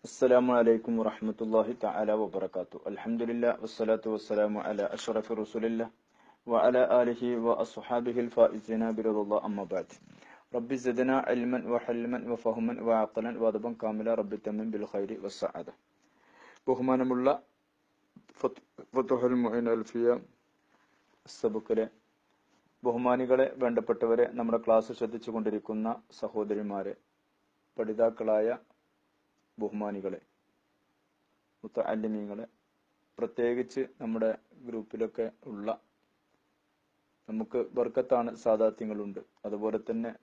السلام عليكم ورحمة الله تعالى وبركاته الحمد لله والصلاة والسلام على أشرف رسول الله وعلى آله وأصحابه الفائزين برضا الله أما بعد رب زدنا علما وحلما وفهما وعقلا وادبا كاملا رب تمن بالخير والسعادة ബഹുമാനമുള്ള ഫത്തുഹുൽ മുഈൻ അൽഫിയ സബുക്കിലെ ബഹുമാനികളെ വേണ്ടപ്പെട്ടവരെ നമ്മുടെ ക്ലാസ് ശ്രദ്ധിച്ചു കൊണ്ടിരിക്കുന്ന സഹോദരിമാരെ പഠിതാക്കളായ ബഹുമാനികളെ മുത്തല്ലിമീങ്ങളെ പ്രത്യേകിച്ച് നമ്മുടെ ഗ്രൂപ്പിലൊക്കെ ഉള്ള നമുക്ക് ബർക്കത്താണ് സാദാത്യങ്ങളുണ്ട് അതുപോലെ തന്നെ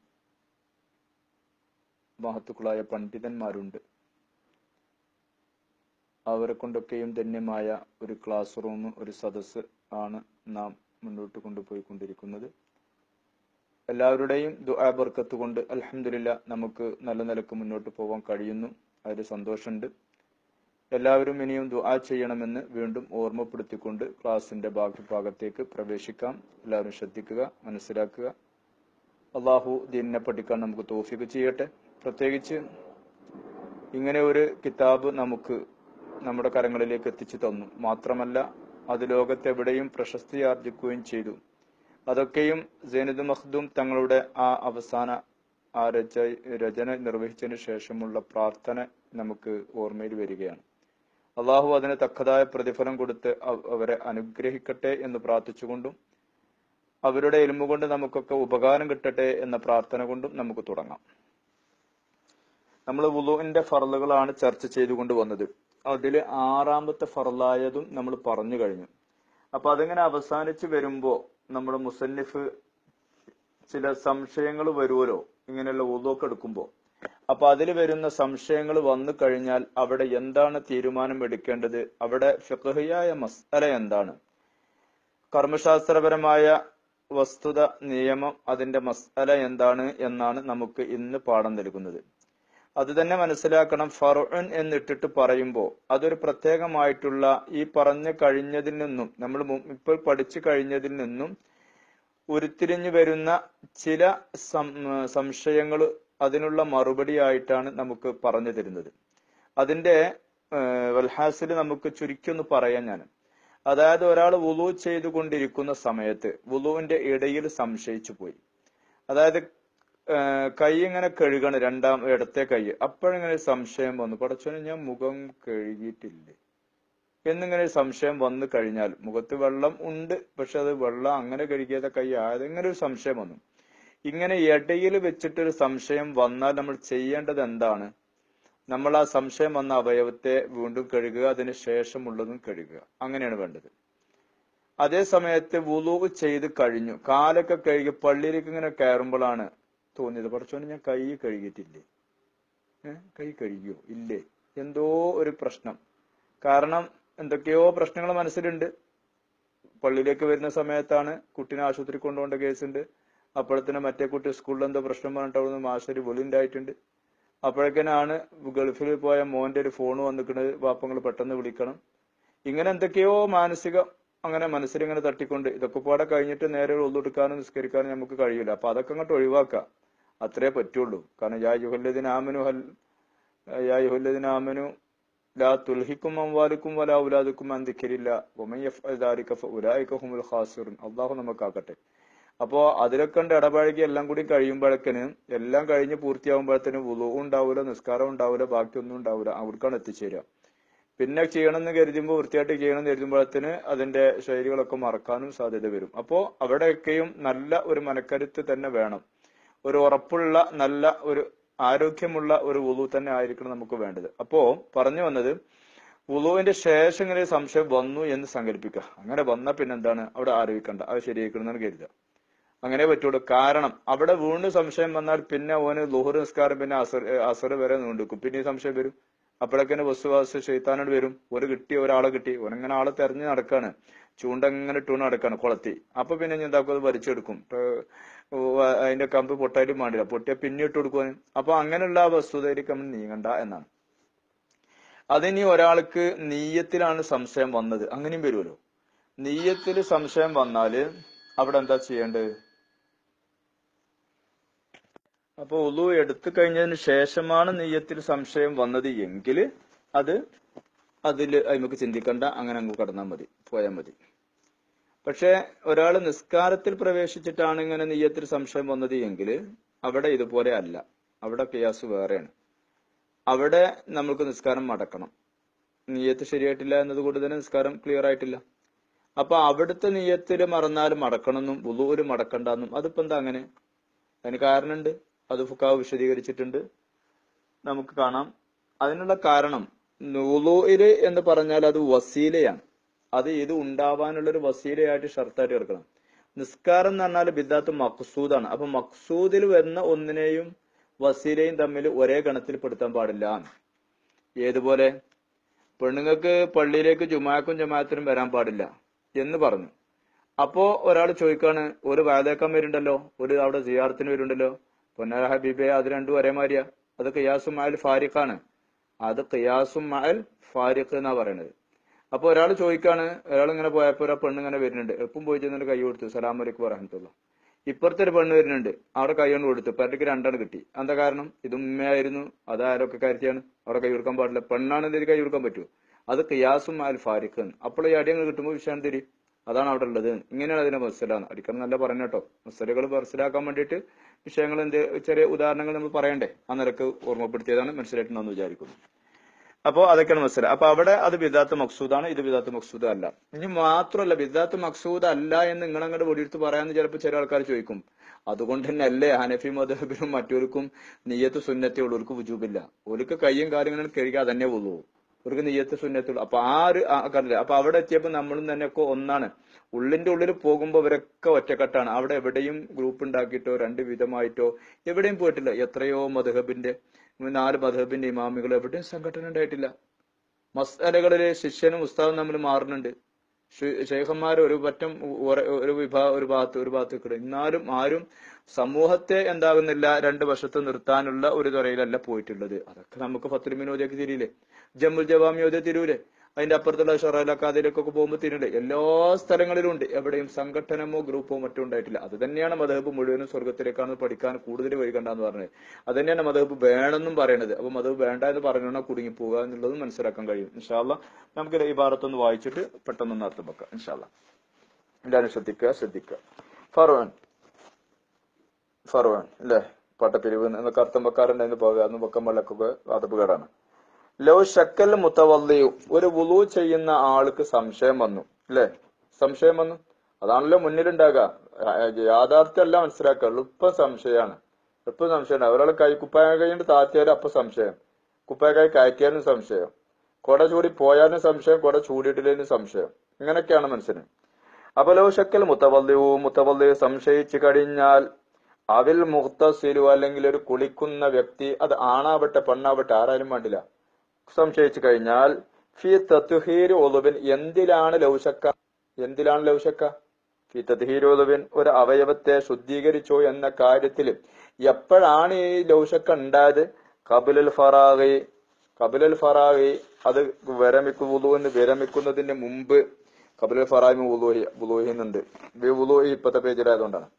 മഹത്തുക്കളായ പണ്ഡിതന്മാരുണ്ട് അവരെ കൊണ്ടൊക്കെയും ധന്യമായ ഒരു ക്ലാസ് റൂം ഒരു സദസ്സ് ആണ് നാം മുന്നോട്ട് കൊണ്ടുപോയിക്കൊണ്ടിരിക്കുന്നത് എല്ലാവരുടെയും ദുആ ബർക്കത്ത് കൊണ്ട് അൽഹംദുലില്ല നമുക്ക് നല്ല നിലക്ക് മുന്നോട്ട് പോകാൻ കഴിയുന്നു അതിൽ സന്തോഷമുണ്ട് എല്ലാവരും ഇനിയും ദുആ ചെയ്യണമെന്ന് വീണ്ടും ഓർമ്മപ്പെടുത്തിക്കൊണ്ട് ക്ലാസിന്റെ ബാക്കി ഭാഗത്തേക്ക് പ്രവേശിക്കാം എല്ലാവരും ശ്രദ്ധിക്കുക മനസ്സിലാക്കുക അള്ളാഹു ദീനിനെ പഠിക്കാൻ നമുക്ക് തോഫിക്ക് ചെയ്യട്ടെ പ്രത്യേകിച്ച് ഇങ്ങനെ ഒരു കിതാബ് നമുക്ക് നമ്മുടെ കരങ്ങളിലേക്ക് എത്തിച്ചു തന്നു മാത്രമല്ല അത് ലോകത്തെവിടെയും പ്രശസ്തി ആർജിക്കുകയും ചെയ്തു അതൊക്കെയും സൈനദ് മഖ്ദൂം തങ്ങളുടെ ആ അവസാന ആ രച രചന നിർവഹിച്ചതിന് ശേഷമുള്ള പ്രാർത്ഥന നമുക്ക് ഓർമ്മയിൽ വരികയാണ് അള്ളാഹു അതിന് തക്കതായ പ്രതിഫലം കൊടുത്ത് അവരെ അനുഗ്രഹിക്കട്ടെ എന്ന് പ്രാർത്ഥിച്ചുകൊണ്ടും അവരുടെ എലുമ്പ് കൊണ്ട് നമുക്കൊക്കെ ഉപകാരം കിട്ടട്ടെ എന്ന പ്രാർത്ഥന കൊണ്ടും നമുക്ക് തുടങ്ങാം നമ്മൾ വുളുവിന്റെ ഫറലുകളാണ് ചർച്ച ചെയ്തുകൊണ്ട് വന്നത് അതിൽ ആറാമത്തെ ഫറലായതും നമ്മൾ പറഞ്ഞു കഴിഞ്ഞു അപ്പൊ അതിങ്ങനെ അവസാനിച്ച് വരുമ്പോ നമ്മുടെ മുസന്നിഫ് ചില സംശയങ്ങൾ വരുമല്ലോ ഇങ്ങനെയുള്ള വുളുവൊക്കെ എടുക്കുമ്പോ അപ്പൊ അതിൽ വരുന്ന സംശയങ്ങൾ വന്നു കഴിഞ്ഞാൽ അവിടെ എന്താണ് തീരുമാനം എടുക്കേണ്ടത് അവിടെ ഫിഖഹിയായ മസ്അല എന്താണ് കർമ്മശാസ്ത്രപരമായ വസ്തുത നിയമം അതിന്റെ മസ്അല എന്താണ് എന്നാണ് നമുക്ക് ഇന്ന് പാഠം നൽകുന്നത് അത് തന്നെ മനസ്സിലാക്കണം ഫറുൻ എന്നിട്ടിട്ട് പറയുമ്പോൾ അതൊരു പ്രത്യേകമായിട്ടുള്ള ഈ പറഞ്ഞു കഴിഞ്ഞതിൽ നിന്നും നമ്മൾ ഇപ്പോൾ പഠിച്ചു കഴിഞ്ഞതിൽ നിന്നും ഉരുത്തിരിഞ്ഞു വരുന്ന ചില സംശയങ്ങൾ അതിനുള്ള മറുപടിയായിട്ടാണ് നമുക്ക് പറഞ്ഞു തരുന്നത് അതിന്റെ വൽഹാസിൽ നമുക്ക് ചുരുക്കൊന്ന് പറയാൻ ഞാൻ അതായത് ഒരാൾ വുളു ചെയ്തുകൊണ്ടിരിക്കുന്ന സമയത്ത് വുളുവിന്റെ ഇടയിൽ സംശയിച്ചു പോയി അതായത് കൈ ഇങ്ങനെ കഴുകണ് രണ്ടാം ഇടത്തെ കൈ അപ്പോഴിങ്ങനെ സംശയം വന്നു പടച്ചോനെ ഞാൻ മുഖം കഴുകിയിട്ടില്ലേ എന്നിങ്ങനെ സംശയം വന്നു കഴിഞ്ഞാൽ മുഖത്ത് വെള്ളം ഉണ്ട് പക്ഷെ അത് വെള്ളം അങ്ങനെ കഴുകിയത കൈ ആയത് ഇങ്ങനെ ഒരു സംശയം വന്നു ഇങ്ങനെ ഇടയിൽ വെച്ചിട്ടൊരു സംശയം വന്നാൽ നമ്മൾ ചെയ്യേണ്ടത് എന്താണ് നമ്മൾ ആ സംശയം വന്ന അവയവത്തെ വീണ്ടും കഴുകുക അതിന് ശേഷമുള്ളതും കഴുകുക അങ്ങനെയാണ് വേണ്ടത് അതേ സമയത്ത് വുളു ചെയ്ത് കഴിഞ്ഞു കാലൊക്കെ കഴുകി പള്ളിയിലേക്ക് ഇങ്ങനെ കയറുമ്പോഴാണ് തോന്നിയത് പഠിച്ചോണ്ട് ഞാൻ കൈ കഴുകിയിട്ടില്ലേ ഏഹ് കൈ കഴുകിയോ ഇല്ലേ എന്തോ ഒരു പ്രശ്നം കാരണം എന്തൊക്കെയോ പ്രശ്നങ്ങൾ മനസ്സിലുണ്ട് പള്ളിയിലേക്ക് വരുന്ന സമയത്താണ് കുട്ടീനെ ആശുപത്രി കൊണ്ടുപോകേണ്ട കേസുണ്ട് അപ്പോഴത്തേന് മറ്റേ കുട്ടി സ്കൂളിൽ എന്തോ പ്രശ്നം പറഞ്ഞിട്ട് അവിടുന്ന് മാഷൊരു വിളിണ്ടായിട്ടുണ്ട് അപ്പോഴേക്കാണ് ഗൾഫിൽ പോയ മോന്റെ ഒരു ഫോൺ വന്നിക്കുന്നത് വാപ്പങ്ങൾ പെട്ടെന്ന് വിളിക്കണം ഇങ്ങനെ എന്തൊക്കെയോ മാനസിക അങ്ങനെ മനസ്സിലിങ്ങനെ തട്ടിക്കൊണ്ട് ഇതൊക്കെ പാടെ കഴിഞ്ഞിട്ട് നേരെ ഒന്നെടുക്കാനും നിസ്കരിക്കാനും നമുക്ക് കഴിയില്ല അപ്പൊ അതൊക്കെ അങ്ങോട്ട് ഒഴിവാക്കാം അത്രേ പറ്റുള്ളൂ കാരണം യാ യുഹല്ലദിന് ആമനു ഹൽ യാ യുഹല്ലദിന് ആമനു ലാ തുൽഹിക്കും അംവാലിക്കും വല ഔലാദിക്കും അന്തിക്കരില്ല ഉലായിക്കഹുമുൽ ഖാസിറുൻ അള്ളാഹു നമുക്കാക്കട്ടെ അപ്പോ അതിലൊക്കെ കണ്ട് ഇടപഴകി എല്ലാം കൂടി കഴിയുമ്പോഴേക്കിന് എല്ലാം കഴിഞ്ഞ് പൂർത്തിയാകുമ്പോഴത്തേനും വുളു ഉണ്ടാവൂല നിസ്കാരം ഉണ്ടാവൂല ബാക്കിയൊന്നും ഉണ്ടാവൂല അവിടേക്കാണ് എത്തിച്ചേരുക പിന്നെ ചെയ്യണമെന്ന് കരുതുമ്പോൾ വൃത്തിയായിട്ട് ചെയ്യണം എന്ന് കരുതുമ്പോഴത്തിന് അതിന്റെ ശൈലികളൊക്കെ മറക്കാനും സാധ്യത വരും അപ്പോ അവിടെയൊക്കെയും നല്ല ഒരു മനക്കരുത്ത് തന്നെ വേണം ഒരു ഉറപ്പുള്ള നല്ല ഒരു ആരോഗ്യമുള്ള ഒരു വുളു തന്നെ ആയിരിക്കണം നമുക്ക് വേണ്ടത് അപ്പോ പറഞ്ഞു വന്നത് വുളുവിന്റെ ശേഷം ഇങ്ങനെ സംശയം വന്നു എന്ന് സങ്കല്പിക്കുക അങ്ങനെ വന്ന പിന്നെന്താണ് അവിടെ ആരോപിക്കണ്ട അത് ശരിയാക്കണമെന്നാണ് കരുതുക അങ്ങനെ പറ്റുള്ളൂ കാരണം അവിടെ വീണ്ടും സംശയം വന്നാൽ പിന്നെ ഓന് ലുഹുർ നിസ്കാരം പിന്നെ അസർ അസർ വരെ നീണ്ടുക്കും പിന്നെ സംശയം വരും അപ്പോഴൊക്കെ വസുവാസ് ഷെയ്ത്താനോട് വരും ഒരു കിട്ടി ഒരാളെ കിട്ടി ഓനങ്ങനെ ആളെ തെരഞ്ഞു നടക്കാണ് ചൂണ്ടങ്ങനെ ഇട്ടുകൊണ്ട് നടക്കാണ് കുളത്തി അപ്പൊ പിന്നെ ഞാൻ എന്താക്കും അത് വലിച്ചെടുക്കും അതിന്റെ കമ്പ് പൊട്ടായിട്ടും വേണ്ടില്ല പൊട്ടിയ പിന്നെ ഇട്ട് കൊടുക്കുവാൻ അപ്പൊ അങ്ങനെയുള്ള ആ വസ്തുതയിലേക്ക് നമ്മൾ നീങ്ങണ്ട എന്നാണ് അതിനി ഒരാൾക്ക് നീയത്തിലാണ് സംശയം വന്നത് അങ്ങനെയും വരുമല്ലോ നീയത്തിൽ സംശയം വന്നാല് അവിടെ എന്താ ചെയ്യേണ്ടത് അപ്പൊ ഉളു എടുത്തു കഴിഞ്ഞതിന് ശേഷമാണ് നെയ്യത്തിൽ സംശയം വന്നത് എങ്കിൽ അത് അതിൽ നമുക്ക് ചിന്തിക്കണ്ട അങ്ങനെ അങ്ങ് കടന്നാൽ മതി പോയാൽ മതി പക്ഷെ ഒരാൾ നിസ്കാരത്തിൽ പ്രവേശിച്ചിട്ടാണ് ഇങ്ങനെ നെയ്യത്തിൽ സംശയം വന്നത് എങ്കിൽ അവിടെ ഇതുപോലെ അല്ല അവിടെ കിയാസ് വേറെയാണ് അവിടെ നമുക്ക് നിസ്കാരം മടക്കണം നീയത്ത് ശരിയായിട്ടില്ല എന്നതുകൊണ്ട് തന്നെ നിസ്കാരം ക്ലിയർ ആയിട്ടില്ല അപ്പൊ അവിടുത്തെ നീയത്തിൽ മറന്നാലും മടക്കണമെന്നും വുളൂര് മടക്കണ്ടെന്നും അതിപ്പോ എന്താ അങ്ങനെ അതിന് കാരണമുണ്ട് അത് ഫുക്കാവ് വിശദീകരിച്ചിട്ടുണ്ട് നമുക്ക് കാണാം അതിനുള്ള കാരണം വുളൂര് എന്ന് പറഞ്ഞാൽ അത് വസീലയാണ് അത് ഇത് ഉണ്ടാവാനുള്ള ഒരു വസീലയായിട്ട് ഷർത്തായിട്ട് എടുക്കണം നിസ്കാരം എന്ന് പറഞ്ഞാൽ ബിദ്ദാത്ത് മക്സൂദാണ് അപ്പൊ മക്സൂദിൽ വരുന്ന ഒന്നിനെയും വസീലയും തമ്മിൽ ഒരേ ഗണത്തിൽ പെടുത്താൻ പാടില്ല ഏതുപോലെ പെണ്ണുങ്ങൾക്ക് പള്ളിയിലേക്ക് ജുമാക്കും ജമാഅത്തിനും വരാൻ പാടില്ല എന്ന് പറഞ്ഞു അപ്പോ ഒരാൾ ചോദിക്കാണ് ഒരു വായതേക്കാൻ വരുന്നുണ്ടല്ലോ ഒരു അവിടെ സിയാറത്തിന് വരുന്നുണ്ടല്ലോ പൊന്നാര ഹബീബെ അത് രണ്ടും ഒരേമാതിരിയാ അത് ഖിയാസും മഅൽ ഫാരിഖാണ് അത് ഖിയാസും മഅൽ ഫാരിഖ് എന്നാ പറയണത് അപ്പൊ ഒരാൾ ചോദിക്കാണ് ഒരാൾ ഇങ്ങനെ പോയപ്പോ ഒരു പെണ്ണ് ഇങ്ങനെ വരുന്നുണ്ട് എളുപ്പം പോയി ചെന്നിട്ട് കൈ കൊടുത്തു സലാം അലൈക്കും വറഹമത്തുള്ള ഇപ്പുറത്തെ ഒരു പെണ്ണ് വരുന്നുണ്ട് അവിടെ കൈ കൊണ്ട് കൊടുത്തു പെരട്ടിക്ക് രണ്ടെണ്ണം കിട്ടി എന്താ കാരണം ഇത് ഉമ്മയായിരുന്നു അത് ആരൊക്കെ കാര്യത്തിയാണ് അവിടെ കൈ കൊടുക്കാൻ പാടില്ല പെണ്ണാണ് ഇതിൽ കൈ കൊടുക്കാൻ പറ്റൂ അത് ഖിയാസും അൽ ഫാരിഖ് അപ്പോൾ ഈ അടിയങ്ങൾ കിട്ടുമ്പോൾ വിഷയം തിരി അതാണ് അവിടെ ഉള്ളത് ഇങ്ങനെയാണ് അതിന്റെ മത്സരാണ് അടിക്കണം നല്ല പറഞ്ഞ കേട്ടോ മത്സരകൾ മനസ്സിലാക്കാൻ വേണ്ടിയിട്ട് വിഷയങ്ങൾ എന്ത് ചെറിയ ഉദാഹരണങ്ങൾ നമ്മൾ പറയണ്ടേ ആ നിരക്ക് ഓർമ്മപ്പെടുത്തിയതാണ് മനസ്സിലായിട്ടുണ്ടെന്ന് വിചാരിക്കുന്നു അപ്പോ അതൊക്കെയാണ് മത്സരം അപ്പൊ അവിടെ അത് ബിദാത്ത് മക്സൂദാണ് ഇത് ബിദാത്ത് മക്സൂദ് അല്ല ഇനി മാത്രമല്ല ബിദാത്ത് മക്സൂദ് അല്ല എന്ന് നിങ്ങൾ അങ്ങോട്ട് വെടിയെടുത്ത് പറയാന്ന് ചിലപ്പോൾ ചില ആൾക്കാർ ചോദിക്കും അതുകൊണ്ട് തന്നെ അല്ലേ ഹനഫി മധബിനും മറ്റവർക്കും നെയ്യത്ത് സുന്നത്തെ ഉള്ളവർക്ക് വുജൂബില്ല ഓർക്ക് കയ്യും കാര്യങ്ങളും കഴുകാ തന്നെ ഉള്ളൂ അവർക്ക് നെയ്യത്ത് സുന്നത്തുള്ളൂ അപ്പൊ ആ ഒരു കണ്ടില്ല അപ്പൊ അവിടെ എത്തിയപ്പോ നമ്മളും തന്നെ ഒക്കെ ഒന്നാണ് ഉള്ളിന്റെ ഉള്ളിൽ പോകുമ്പോൾ ഇവരൊക്കെ ഒറ്റക്കെട്ടാണ് അവിടെ എവിടെയും ഗ്രൂപ്പ് ഉണ്ടാക്കിയിട്ടോ രണ്ട് വിധമായിട്ടോ എവിടെയും പോയിട്ടില്ല എത്രയോ മധുഹബിന്റെ നാല് മധുഹബിന്റെ ഇമാമികൾ എവിടെയും സംഘടന ഉണ്ടായിട്ടില്ല മസ്അലകളിലെ ശിഷ്യനും ഉസ്താദും തമ്മിൽ മാറുന്നുണ്ട് ഷെയ്ഖന്മാർ ഒരു പറ്റം ഒരു വിഭാഗം ഒരു ഭാഗത്ത് ഒരു ഭാഗത്ത് കിടും എന്നാലും ആരും സമൂഹത്തെ എന്താകുന്നില്ല രണ്ട് വശത്ത് നിർത്താനുള്ള ഒരു തുറയിലല്ല പോയിട്ടുള്ളത് അതൊക്കെ നമുക്ക് ഫത്തുലിമിനോദിയൊക്കെ തിരിയില്ലേ ജമ്മുൽ ജവാമിയോദയ തിരൂലേ അതിന്റെ അപ്പുറത്തുള്ള ഷൊറലക്കാതിലേക്കൊക്കെ പോകുമ്പോൾ തിരിയില്ലേ എല്ലാ സ്ഥലങ്ങളിലും ഉണ്ട് എവിടെയും സംഘടനമോ ഗ്രൂപ്പോ മറ്റോ ഉണ്ടായിട്ടില്ല അത് തന്നെയാണ് മതഹബ് മുഴുവനും സ്വർഗത്തിലേക്കാണ് പഠിക്കാൻ കൂടുതൽ വൈകണ്ടെന്ന് പറഞ്ഞത് അത് തന്നെയാണ് മതഹബ് വേണമെന്നും പറയണത് അപ്പൊ മതഹബ് വേണ്ട എന്ന് പറഞ്ഞാൽ കുടുങ്ങി പോകുക എന്നുള്ളത് മനസ്സിലാക്കാൻ കഴിയും ഇൻഷാല്ല നമുക്ക് ഈ ഭാരത്തൊന്ന് വായിച്ചിട്ട് പെട്ടെന്ന് അർത്ഥം വെക്കാം ഇൻഷാല്ല എല്ലാവരും ശ്രദ്ധിക്കുക ശ്രദ്ധിക്കുക ഫറോൻ ഫറോൻ അല്ലേ പട്ടപ്പിരിവ് എന്നൊക്കെ അർത്ഥം വെക്കാറുണ്ടായിരുന്നു പോകുക അന്ന് വെക്കാൻ വെള്ളക്കൊക്കെ അതപ്പുകേടാണ് ലോ ഷക്കൽ മുത്തവല്ലിയു ഒരു വുളു ചെയ്യുന്ന ആൾക്ക് സംശയം വന്നു അല്ലെ സംശയം വന്നു അതാണല്ലോ മുന്നിലുണ്ടാകുക യാഥാർത്ഥ്യമല്ല മനസ്സിലാക്കുള്ളൂ ഇപ്പൊ സംശയമാണ് ഇപ്പൊ സംശയമാണ് ഒരാൾ കൈ കുപ്പായ കൈകൊണ്ട് താത്തിയാലും അപ്പൊ സംശയം കുപ്പായ കൈ കയറ്റിയാലും സംശയം കൊട ചൂടി പോയാലും സംശയം കൊട ചൂടിയിട്ടില്ലേലും സംശയം ഇങ്ങനെയൊക്കെയാണ് മനസ്സിന് അപ്പൊ ലോ ഷക്കൽ മുത്തവല്ലിയു മുത്തവല്ലിയു സംശയിച്ചു കഴിഞ്ഞാൽ അവിൽ മുഹത്തസിലു അല്ലെങ്കിൽ ഒരു കുളിക്കുന്ന വ്യക്തി അത് ആണാവട്ടെ പെണ്ണാവട്ടെ ആരായാലും വേണ്ടില്ല സംശയിച്ചു കഴിഞ്ഞാൽ ഫി തത്തുഹീർ ഒലുവിൻ എന്തിലാണ് ലൗശക്ക എന്തിലാണ് ലൗശക്ക ഫി തത്തുഹീർ ഒലുവിൻ ഒരു അവയവത്തെ ശുദ്ധീകരിച്ചോ എന്ന കാര്യത്തിൽ എപ്പോഴാണ് ഈ ലൗശക്ക ഉണ്ടായത് കബുലുൽ ഫറാഹി കബുലുൽ ഫറാഹി അത് വിരമിക്കു വുളുവിന് വിരമിക്കുന്നതിന് മുമ്പ് കബുലുൽ ഫറാഹി വുളുഹി വുളുഹി എന്നുണ്ട് വുളുഹി ഇപ്പത്തെ പേജിലായതുകൊണ്ടാണ്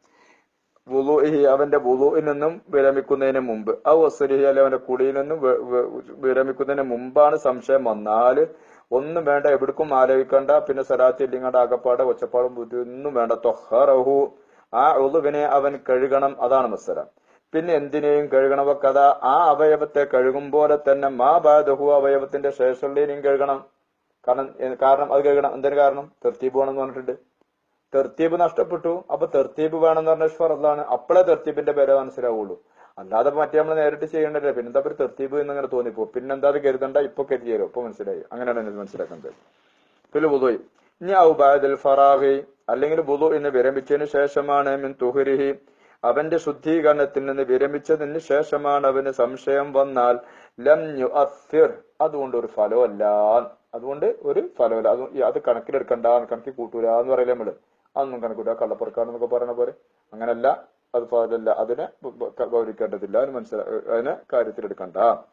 വുളുഹി അവന്റെ വുളുഹിൽ നിന്നും വിരമിക്കുന്നതിന് മുമ്പ് ആ വസ്തുരിഹി അല്ലെ അവന്റെ കുടിയിൽ നിന്നും വിരമിക്കുന്നതിന് മുമ്പാണ് സംശയം വന്നാല് ഒന്നും വേണ്ട എവിടേക്കും ആലോചിക്കണ്ട പിന്നെ സലാത്തി ഇല്ലിങ്ങാണ്ട് അകപ്പാട് ഒച്ചപ്പാടും ബുദ്ധി ഒന്നും വേണ്ട തൊഹറഹു ആ ഉളുവിനെ അവൻ കഴുകണം അതാണ് മത്സരം പിന്നെ എന്തിനേയും കഴുകണം കഥ ആ അവയവത്തെ കഴുകും പോലെ തന്നെ മാ ബാദഹു അവയവത്തിന്റെ ശേഷമുള്ളതിനെയും കഴുകണം കാരണം കാരണം അത് കഴുകണം എന്തിനു കാരണം തെർത്തീബ് വേണമെന്ന് പറഞ്ഞിട്ടുണ്ട് തെർത്തീബ് നഷ്ടപ്പെട്ടു അപ്പൊ തെർത്തീബ് വേണമെന്ന് പറഞ്ഞ ഫറലാണ് അപ്പോഴേ തെർത്തീബിന്റെ പേര് മനസ്സിലാവുള്ളൂ അല്ലാതെ മറ്റേ നമ്മൾ നേരിട്ട് ചെയ്യേണ്ടല്ലേ പിന്നെന്താ ഒരു തെർത്തീബ് എന്നിങ്ങനെ തോന്നിപ്പോ പിന്നെന്താ അത് കരുതണ്ട ഇപ്പൊ കരുതിയാലോ ഇപ്പൊ മനസ്സിലായി അങ്ങനെയാണ് എന്നെ മനസ്സിലാക്കുന്നത് പിന്നെ ബുധോയ് ഇനി ഔബാദൽ ഫറാഹി അല്ലെങ്കിൽ ബുധു എന്ന് വിരമിച്ചതിന് ശേഷമാണ് മിൻ തുഹരിഹി അവന്റെ ശുദ്ധീകരണത്തിൽ നിന്ന് വിരമിച്ചതിന് ശേഷമാണ് അവന് സംശയം വന്നാൽ ലം യുഅസ്സിർ അതുകൊണ്ട് ഒരു ഫലമല്ല അതുകൊണ്ട് ഒരു ഫലമല്ല അത് അത് കണക്കിലെടുക്കണ്ട കണക്കി കൂട്ടൂല എന്ന് പറയില്ല നമ്മള് അതൊന്നും കണക്കൂട്ട കള്ളപ്പുറക്കാണെന്നൊക്കെ പറയുന്ന പോലെ അങ്ങനല്ല അത് ഫലമല്ല അതിനെ ഗൗരിക്കേണ്ടതില്ല അതിന് മനസ്സിലാ അതിനെ കാര്യത്തിലെടുക്കണ്ട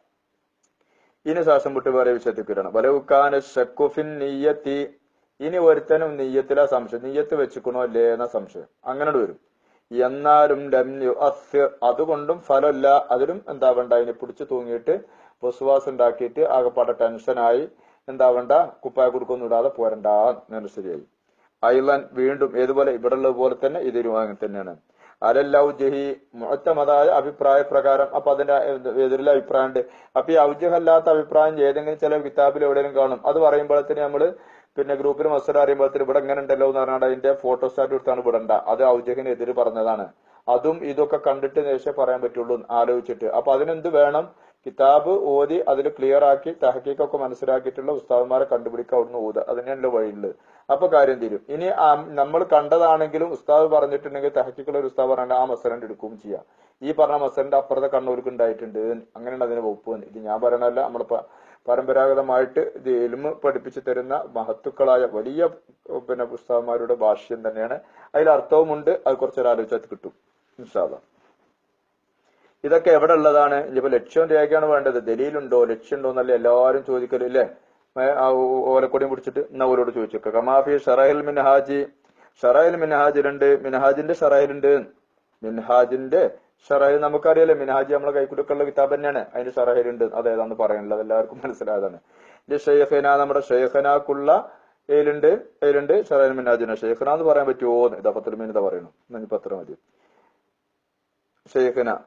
ഇനി ശ്വാസം വിട്ട് വേറെ വിഷയത്തിലാണ് വലവുക്കാന ഷക്കുഫിൻ നെയ്യത്തി ഇനി ഒരുത്തനും നെയ്യത്തിലാ സംശയം നെയ്യത്ത് വെച്ചിക്കണോ അല്ലേ എന്ന സംശയം അങ്ങനെ വരും എന്നാലും അതുകൊണ്ടും ഫലമല്ല അതിലും എന്താ വേണ്ട അതിനെ പിടിച്ചു തൂങ്ങിയിട്ട് വസുവാസ് ഉണ്ടാക്കിയിട്ട് ആകെപ്പാടെ ടെൻഷനായി എന്താവണ്ട കുപ്പായ കുറുക്കൊന്നും ഇടാതെ പോരണ്ട എന്ന് ശരിയായി ഐലൻ വീണ്ടും ഏതുപോലെ ഇവിടെ ഉള്ളത് പോലെ തന്നെ ഇതിലും അങ്ങനെ തന്നെയാണ് അലല്ലൗജഹി മുഴത്തമതായ അഭിപ്രായ പ്രകാരം അപ്പൊ അതിന്റെ എതിരിലെ അഭിപ്രായം ഉണ്ട് അപ്പൊ ഈ ഔജഹല്ലാത്ത അഭിപ്രായം ഏതെങ്കിലും ചില കിതാബിൽ എവിടെയെങ്കിലും കാണും അത് പറയുമ്പോഴത്തേന് നമ്മള് പിന്നെ ഗ്രൂപ്പിൽ മത്സരം അറിയുമ്പോഴത്തേന് ഇവിടെ എങ്ങനെ ഉണ്ടല്ലോ എന്ന് പറഞ്ഞാൽ അതിന്റെ ഫോട്ടോസ്റ്റാറ്റ് എടുത്താണ് വിടണ്ട അത് ഔജഹിന് എതിര് പറഞ്ഞതാണ് അതും ഇതൊക്കെ കണ്ടിട്ട് ശേഷം പറയാൻ പറ്റുള്ളൂ ആലോചിച്ചിട്ട് അപ്പൊ അതിനെന്ത് വേണം കിതാബ് ഓതി അതിൽ ക്ലിയർ ആക്കി തഹക്കീക്കൊക്കെ മനസ്സിലാക്കിയിട്ടുള്ള ഉസ്താദന്മാരെ കണ്ടുപിടിക്കുക അവിടുന്ന് ഓതുക അതിനുള്ള വഴിയുള്ളത് അപ്പൊ കാര്യം തീരും ഇനി നമ്മൾ കണ്ടതാണെങ്കിലും ഉസ്താദ് പറഞ്ഞിട്ടുണ്ടെങ്കിൽ തഹക്കിക്കുള്ള ഒരു ഉസ്താദ് പറഞ്ഞാൽ ആ മസലന്റ് എടുക്കുകയും ചെയ്യാം ഈ പറഞ്ഞ മസലിന്റെ അപ്പുറത്തെ കണ്ണൂർക്ക് ഉണ്ടായിട്ടുണ്ട് അങ്ങനെയാണ് അതിന് വകുപ്പ് ഇത് ഞാൻ പറയണല്ല നമ്മുടെ പരമ്പരാഗതമായിട്ട് ഇത് എലുമ് പഠിപ്പിച്ചു തരുന്ന മഹത്തുക്കളായ വലിയ പിന്നെ പുസ്തകന്മാരുടെ ഭാഷ്യം തന്നെയാണ് അതിൽ അർത്ഥവുമുണ്ട് അത് കുറച്ചൊരു ആലോചിച്ചാൽ കിട്ടും ഇൻഷാല്ല ഇതൊക്കെ എവിടെ ഉള്ളതാണ് ഇനിയിപ്പോ ലക്ഷ്യം രേഖയാണ് വേണ്ടത് ദലീലുണ്ടോ ലക്ഷ്യമുണ്ടോ എന്നല്ല എല്ലാവരും ചോദിക്കലും ഇല്ലേ ഓലക്കൊടിയും പിടിച്ചിട്ട് എന്നാ ഓരോട് ചോദിച്ചേക്ക കമാഫി ഷറഹിൽ മിൻഹാജി ഷറഹിൽ മിൻഹാജിലുണ്ട് മിൻഹാജിന്റെ ഷറഹിലുണ്ട് മിൻഹാജിന്റെ ഷറഹിൽ നമുക്കറിയാലോ മിൻഹാജി നമ്മളെ കൈക്കുടുക്കുള്ള കിതാബ് തന്നെയാണ് അതിന്റെ ഷറഹിലുണ്ട് അത് ഏതാന്ന് പറയാനുള്ളത് എല്ലാവർക്കും മനസ്സിലായതാണ് ഇത് ഷെയ്ഖന നമ്മുടെ ഷെയ്ഖനാക്കുള്ള ഏലുണ്ട് ഏലുണ്ട് ഷറഹിൽ മിൻഹാജിന് ഷെയ്ഖന എന്ന് പറയാൻ പറ്റുമോ ഇതാ പത്തിൽ മീനിത പറയുന്നു ഇനി പത്രം മതി ഷെയ്ഖന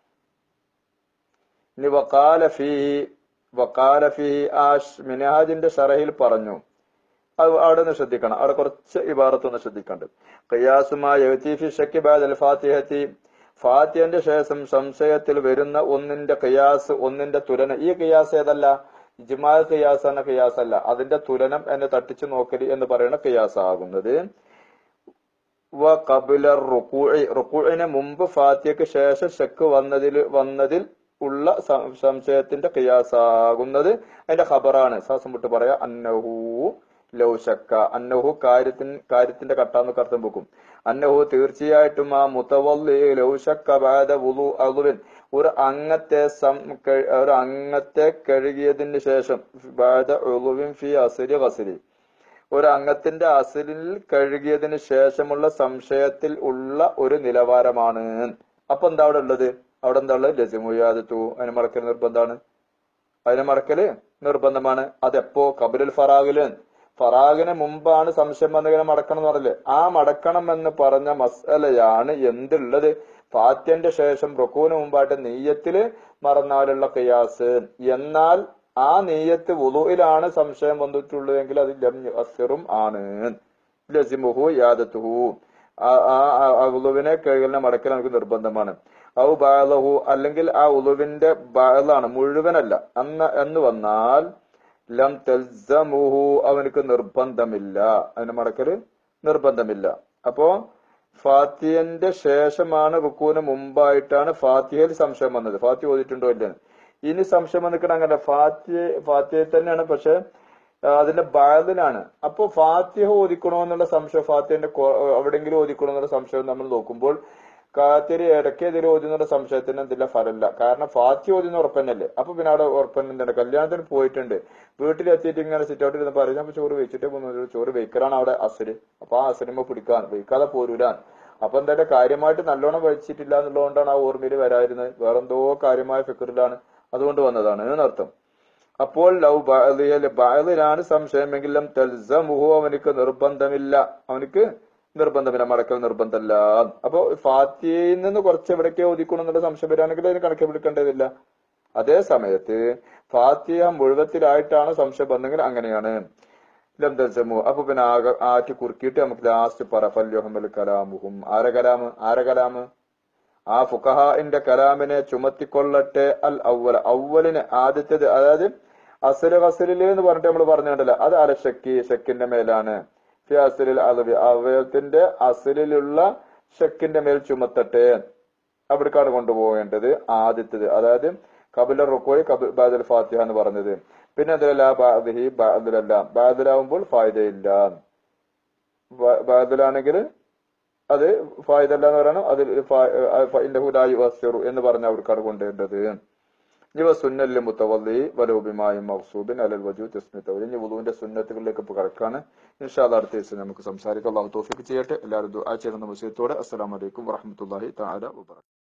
ഇനി വക്കാല ഫീഹി വക്കാല ഫീഹി ആ മിനാജിന്റെ ഷറഹിൽ പറഞ്ഞു അത് അവിടെ നിന്ന് ശ്രദ്ധിക്കണം അവിടെ കുറച്ച് ഇബാറത്തൊന്ന് ശ്രദ്ധിക്കണ്ട് ഖിയാസുമായ ഫാത്തിഹത്തി ഫാത്തിഹന്റെ ശേഷം സംശയത്തിൽ വരുന്ന ഒന്നിന്റെ ഖിയാസ് ഒന്നിന്റെ തുലനം ഈ ഖിയാസ് ഏതല്ല ഇജ്മാൽ ഖിയാസ് എന്ന ഖിയാസ് അല്ല അതിന്റെ തുലനം എന്നെ തട്ടിച്ചു നോക്കല് എന്ന് പറയുന്ന ഖിയാസ് ആകുന്നത് വ കബില റുക്കുഴിന് മുമ്പ് ഫാത്തിയക്ക് ശേഷം ഷെക്ക് വന്നതിൽ വന്നതിൽ ഉള്ള സംശയത്തിന്റെ ഖിയാസാകുന്നത് അതിന്റെ ഖബറാണ് ശ്വാസം വിട്ട് പറയാ അന്നഹു ലൗശക്ക അന്നഹു കാര്യത്തിന് കാര്യത്തിന്റെ കട്ടാന്ന് അർത്ഥം വെക്കും അന്നഹു തീർച്ചയായിട്ടും ആ മുത്തവല്ലി ലൗശക്ക ബാദ വുളു അളുവിൻ ഒരു അംഗത്തെ ഒരു അംഗത്തെ കഴുകിയതിന് ശേഷം ബാദ ഉളുവിൻ ഫി അസിരി ഖസിരി ഒരു അംഗത്തിന്റെ അസിലിൽ കഴുകിയതിന് ശേഷമുള്ള സംശയത്തിൽ ഉള്ള ഒരു നിലവാരമാണ് അപ്പൊ എന്താ അവിടെ ഉള്ളത് അവിടെ എന്താ ഉള്ളത് ലസിമുയാദത്തു അതിന് മടക്കൽ നിർബന്ധമാണ് അതിന് മടക്കല് നിർബന്ധമാണ് അതെപ്പോ കബിലുൽ ഫറാഖില് ഫറാഖിന് മുമ്പാണ് സംശയം വന്നിങ്ങനെ മടക്കണം എന്ന് പറഞ്ഞില്ലേ ആ മടക്കണം എന്ന് പറഞ്ഞ മസലയാണ് എന്തുള്ളത് ഫാത്യന്റെ ശേഷം റുക്കൂന് മുമ്പായിട്ട് നെയ്യത്തില് മറന്നാലുള്ള കയാസ് എന്നാൽ ആ നെയ്യത്ത് വുളുയിലാണ് സംശയം വന്നിട്ടുള്ളതെങ്കിൽ അത് അസിറും ആണ് ലസിമുഹു യാദത്തുഹു ആ ഉളുവിനെ കഴുകലിനെ മടക്കൽ നമുക്ക് നിർബന്ധമാണ് ഔ ബാലഹു അല്ലെങ്കിൽ ആ ഉളുവിന്റെ ബാലാണ് മുഴുവനല്ല അന്ന് എന്ന് വന്നാൽ ലം തെൽസമുഹു അവനക്ക് നിർബന്ധമില്ല അതിന് മടക്കല് നിർബന്ധമില്ല അപ്പോ ഫാത്തിയന്റെ ശേഷമാണ് റുക്കൂന് മുമ്പായിട്ടാണ് ഫാത്തിയയിൽ സംശയം വന്നത് ഫാത്തി ഓതിയിട്ടുണ്ടോ ഇല്ലെന്ന് ഇനി സംശയം വന്നിക്കണം അങ്ങനെ ഫാത്തിയ ഫാത്തിയയിൽ തന്നെയാണ് പക്ഷെ അതിന്റെ ബാലിലാണ് അപ്പൊ ഫാത്തിഹ ഓദിക്കണോ എന്നുള്ള സംശയം ഫാത്തിയന്റെ എവിടെയെങ്കിലും ഓദിക്കണോ എന്നുള്ള സംശയം നമ്മൾ നോക്കുമ്പോൾ കാത്തിരി ഇടയ്ക്ക് എതിരെ ഓതുന്ന സംശയത്തിന് എന്തില്ല ഫലമില്ല കാരണം ഫാത്തി ഓതുന്ന ഉറപ്പന്നല്ലേ അപ്പൊ പിന്നെ അവിടെ ഉറപ്പന്നെ കല്യാണത്തിന് പോയിട്ടുണ്ട് വീട്ടിലെത്തിയിട്ട് ഇങ്ങനെ സിറ്റ് ഔട്ടിൽ ഇരുന്ന് പറയും അപ്പൊ ചോറ് വെച്ചിട്ട് പോകുന്നത് ചോറ് വെക്കലാണ് അവിടെ അസര് അപ്പൊ ആ അസരിമ പിടിക്കാൻ വെക്കാതെ പോരൂലാൻ അപ്പൊ എന്തായാലും കാര്യമായിട്ട് നല്ലോണം കഴിച്ചിട്ടില്ല എന്നുള്ളതുകൊണ്ടാണ് ആ ഓർമ്മയിൽ വരായിരുന്നത് വേറെന്തോ കാര്യമായ ഫിക്കറിലാണ് അതുകൊണ്ട് വന്നതാണ് എന്നർത്ഥം അപ്പോൾ ലവ് ബാലിലാണ് സംശയമെങ്കിലും തെൽസമുഹു അവനിക്ക് നിർബന്ധമില്ല അവനിക്ക് നിർബന്ധമില്ല മടക്കൽ നിർബന്ധമല്ല അപ്പൊ ഫാത്തിയയിൽ നിന്ന് കുറച്ച് എവിടേക്ക് ഒതുക്കണം എന്നുള്ള സംശയം വരികയാണെങ്കിൽ അതിന് കണക്ക് പിടിക്കേണ്ടതില്ല അതേ സമയത്ത് ഫാത്തിയ മുഴുവത്തിലായിട്ടാണ് സംശയം വന്നെങ്കിൽ അങ്ങനെയാണ് ലംദൽസമു അപ്പൊ പിന്നെ ആകെ ആറ്റി കുറുക്കിയിട്ട് നമുക്ക് ലാസ്റ്റ് പറ ഫല്യോഹമ്മൽ കലാമുഹും ആര കലാമ് ആര കലാമ് ആ ഫുഖഹാന്റെ കലാമിനെ ചുമത്തിക്കൊള്ളട്ടെ അൽ ഔവല ഔവലിന് ആദ്യത്തേത് അതായത് അസല് വസലില് എന്ന് പറഞ്ഞിട്ട് നമ്മൾ പറഞ്ഞിട്ടുണ്ടല്ലോ അത് അല ഷക്കി ഷക്കിന്റെ മേലാണ് ഫി അസലിൽ അളവി അവയവത്തിന്റെ അസലിലുള്ള ഷക്കിന്റെ മേൽ ചുമത്തട്ടെ അവിടേക്കാണ് കൊണ്ടുപോകേണ്ടത് ആദ്യത്തേത് അതായത് കബില റുക്കോയ് കബിൽ ബാദൽ ഫാത്തിഹ എന്ന് പറഞ്ഞത് പിന്നെ അതിലല്ല ബാദഹി ബാദലല്ല ബാദലാവുമ്പോൾ ഫായ്ദയില്ല ബാദലാണെങ്കിൽ അത് ഫായ്ദല്ല എന്ന് പറയണം അതിൽ ഇന്നഹുലായി വസ്യറു എന്ന് പറഞ്ഞ അവർക്കാണ് കൊണ്ടുവരേണ്ടത് ഇവ സുന്നല്ല് മുത്തവല്ലി വലോബിമായും മഹ്സൂബിൻ അലൽ വജു തസ്മിത്തവലി ഇനി വുളുവിന്റെ സുന്നത്തുകളിലേക്ക് ഇപ്പൊ കിടക്കാണ് ഇൻഷാല്ല അടുത്ത ദിവസം നമുക്ക് സംസാരിക്കാം അള്ളാഹു തോഫിക്ക് ചെയ്യട്ടെ എല്ലാവരും ആ ചേരുന്ന വിഷയത്തോടെ അസ്സലാമലൈക്കും വറഹമത്തല്ലാഹി താല വബറ